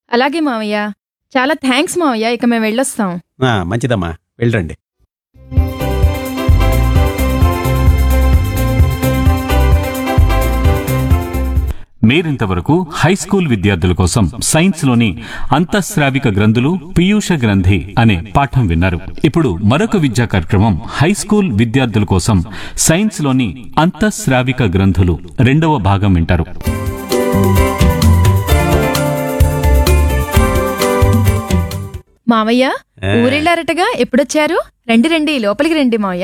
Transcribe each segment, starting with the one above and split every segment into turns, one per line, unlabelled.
అలాగే మావయ్య చాలా థ్యాంక్స్ మావయ్య ఇక మేము వెళ్ళొస్తాం
ఆ, మంచిదమ్మా వెళ్ళరండి
మీరింతవరకు హై స్కూల్ విద్యార్థుల కోసం సైన్స్ లోని అంతఃస్రావిక గ్రంథులు పీయూష గ్రంథి అనే పాఠం విన్నారు ఇప్పుడు మరొక విద్యా కార్యక్రమం హై స్కూల్ విద్యార్థుల కోసం సైన్స్ లోని అంతఃస్రావిక గ్రంథులు రెండవ భాగం వింటారు
మావయ్య
ఆ.
ఊరెళ్ళారటగా ఎప్పుడొచ్చారు రండి రండి లోపలికి రండి మావయ్య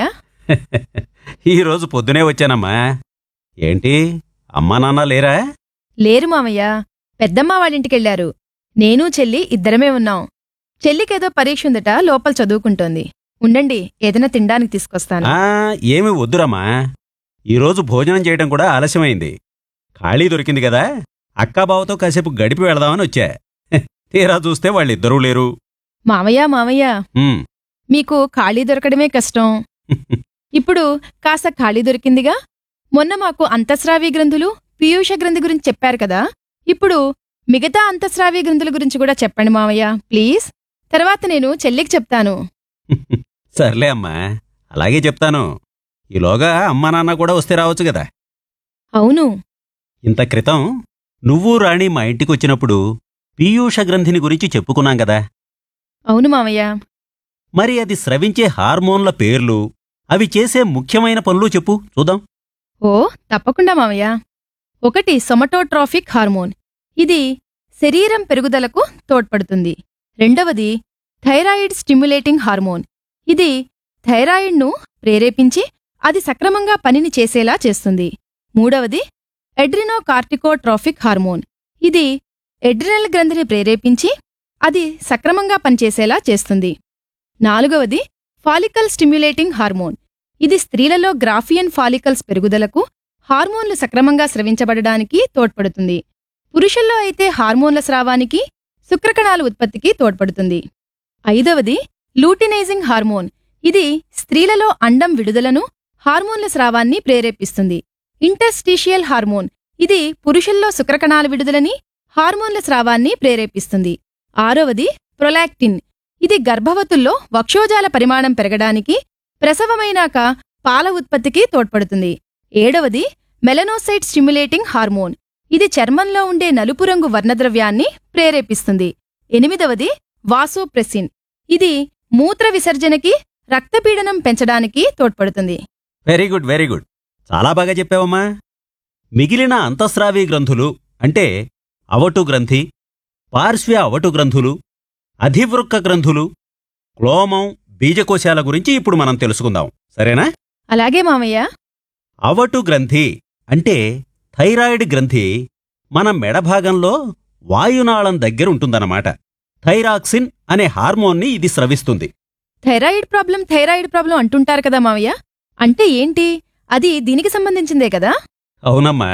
ఈ రోజు పొద్దునే వచ్చానమ్మా ఏంటి అమ్మా నాన్న లేరా
లేరు మావయ్య పెద్దమ్మ వాళ్ళింటికెళ్లారు నేను చెల్లి ఇద్దరమే ఉన్నాం చెల్లికేదో పరీక్ష ఉందట లోపల చదువుకుంటోంది ఉండండి ఏదైనా తినడానికి తీసుకొస్తాను
ఆ ఏమి వద్దురమ్మా ఈరోజు భోజనం చేయడం కూడా ఆలస్యమైంది ఖాళీ దొరికింది కదా అక్కాబావతో కాసేపు గడిపి వెళదామని వచ్చా హె, తీరా చూస్తే వాళ్ళిద్దరూ లేరు
మావయ్య మావయ్య
ఉమ్,
మీకు ఖాళీ దొరకడమే కష్టం ఇప్పుడు కాస్త ఖాళీ దొరికిందిగా మొన్న మాకు అంతఃస్రావి గ్రంథులు పీయూష గ్రంథి గురించి చెప్పారు కదా ఇప్పుడు మిగతా అంతఃస్రావి గ్రంథుల గురించి కూడా చెప్పండి మావయ్య ప్లీజ్ తర్వాత నేను చెల్లికి చెప్తాను
సర్లే అమ్మా అలాగే చెప్తాను ఈలోగా అమ్మా నాన్న కూడా వస్తే రావచ్చు కదా
అవును
ఇంత క్రితం నువ్వు రాణి మా ఇంటికి వచ్చినప్పుడు పీయూష గ్రంథిని గురించి చెప్పుకున్నాం కదా
అవును మావయ్య
మరి అది స్రవించే హార్మోన్ల పేర్లు అవి చేసే ముఖ్యమైన పనులు చెప్పు చూద్దాం
ఓ తప్పకుండా మావయ్య ఒకటి సొమటోట్రాఫిక్ హార్మోన్ ఇది శరీరం పెరుగుదలకు తోడ్పడుతుంది రెండవది థైరాయిడ్ స్టిమ్యులేటింగ్ హార్మోన్ ఇది థైరాయిడ్ను ప్రేరేపించి అది సక్రమంగా పనిని చేసేలా చేస్తుంది మూడవది ఎడ్రినోకార్టికోట్రాఫిక్ హార్మోన్ ఇది ఎడ్రినల్ గ్రంథిని ప్రేరేపించి అది సక్రమంగా పనిచేసేలా చేస్తుంది నాలుగవది ఫాలికల్ స్టిమ్యులేటింగ్ హార్మోన్ ఇది స్త్రీలలో గ్రాఫియన్ ఫాలికల్స్ పెరుగుదలకు హార్మోన్లు సక్రమంగా స్రవించబడడానికి తోడ్పడుతుంది పురుషుల్లో అయితే హార్మోన్ల స్రావానికి శుక్రకణాల ఉత్పత్తికి తోడ్పడుతుంది ఐదవది లూటినైజింగ్ హార్మోన్ ఇది స్త్రీలలో అండం విడుదలను హార్మోన్ల స్రావాన్ని ప్రేరేపిస్తుంది ఇంటర్స్టీషియల్ హార్మోన్ ఇది పురుషుల్లో శుక్రకణాల విడుదలని హార్మోన్ల స్రావాన్ని ప్రేరేపిస్తుంది ఆరవది ప్రొలాక్టిన్ ఇది గర్భవతుల్లో వక్షోజాల పరిమాణం పెరగడానికి ప్రసవమైనాక పాల ఉత్పత్తికి తోడ్పడుతుంది ఏడవది మెలనోసైట్ స్టిమ్యులేటింగ్ హార్మోన్ ఇది చర్మంలో ఉండే నలుపు రంగు వర్ణద్రవ్యాన్ని ప్రేరేపిస్తుంది ఎనిమిదవది వాసోప్రెసిన్ ఇది మూత్ర విసర్జనకి రక్తపీడనం పెంచడానికి తోడ్పడుతుంది
వెరీ గుడ్ వెరీ గుడ్ చాలా బాగా చెప్పావమ్మా మిగిలిన అంతఃస్రావి గ్రంథులు అంటే అవటు గ్రంథి పార్శ్వ అవటు గ్రంథులు అధివృక్క గ్రంథులు క్లోమం బీజకోశాల గురించి ఇప్పుడు మనం తెలుసుకుందాం సరేనా
అలాగే మామయ్య
అవటు గ్రంథి అంటే థైరాయిడ్ గ్రంథి మన మెడ భాగంలో వాయునాళం దగ్గర ఉంటుందన్నమాట థైరాక్సిన్ అనే హార్మోన్ని ఇది స్రవిస్తుంది
థైరాయిడ్ ప్రాబ్లం థైరాయిడ్ ప్రాబ్లం అంటుంటారు కదా మామయ్య అంటే ఏంటి అది దీనికి సంబంధించిందే కదా
అవునమ్మా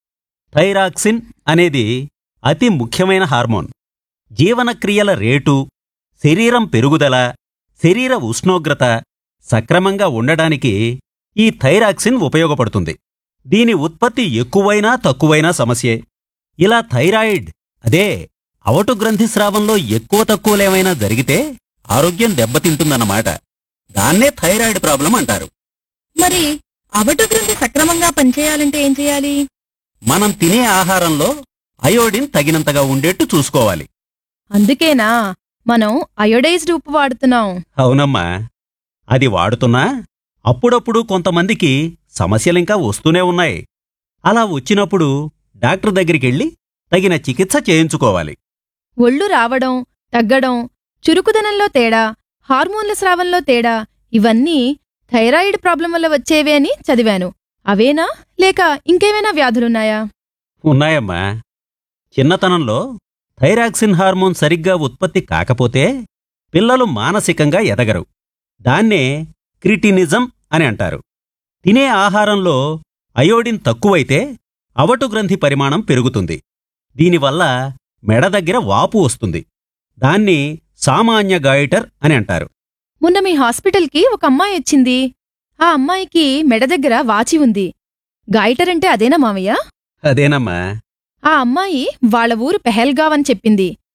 థైరాక్సిన్ అనేది అతి ముఖ్యమైన హార్మోన్ జీవనక్రియల రేటు శరీరం పెరుగుదల శరీర ఉష్ణోగ్రత సక్రమంగా ఉండడానికి ఈ థైరాక్సిన్ ఉపయోగపడుతుంది దీని ఉత్పత్తి ఎక్కువైనా తక్కువైనా సమస్యే ఇలా థైరాయిడ్ అదే అవటు గ్రంథి స్రావంలో ఎక్కువ తక్కువలేమైనా జరిగితే ఆరోగ్యం దెబ్బతింటుందన్నమాట దాన్నే థైరాయిడ్ ప్రాబ్లం అంటారు
మరి అవటు గ్రంథి సక్రమంగా పనిచేయాలంటే ఏం చేయాలి
మనం తినే ఆహారంలో అయోడిన్ తగినంతగా ఉండేట్టు చూసుకోవాలి
అందుకేనా మనం అయోడైజ్డ్ ఉప్పు వాడుతున్నాం
అవునమ్మా అది వాడుతున్నా అప్పుడప్పుడు కొంతమందికి సమస్యలింకా వస్తూనే ఉన్నాయి అలా వచ్చినప్పుడు డాక్టర్ దగ్గరికెళ్ళి తగిన చికిత్స చేయించుకోవాలి
ఒళ్ళు రావడం తగ్గడం చురుకుదనంలో తేడా హార్మోన్ల స్రావంలో తేడా ఇవన్నీ థైరాయిడ్ ప్రాబ్లం వల్ల వచ్చేవే అని చదివాను అవేనా లేక ఇంకేమైనా వ్యాధులున్నాయా
ఉన్నాయమ్మా చిన్నతనంలో థైరాక్సిన్ హార్మోన్ సరిగ్గా ఉత్పత్తి కాకపోతే పిల్లలు మానసికంగా ఎదగరు దాన్నే క్రిటినిజం అని అంటారు తినే ఆహారంలో అయోడిన్ తక్కువైతే అవటు గ్రంథి పరిమాణం పెరుగుతుంది దీనివల్ల మెడ దగ్గర వాపు వస్తుంది దాన్ని సామాన్య గాయిటర్ అని అంటారు
మొన్న మీ హాస్పిటల్కి ఒక అమ్మాయి వచ్చింది ఆ అమ్మాయికి మెడ దగ్గర వాచి ఉంది గాయిటర్ అంటే అదేనా మామయ్య
అదేనమ్మా
ఆ అమ్మాయి వాళ్ళ ఊరు పెహల్గావ్ అని చెప్పింది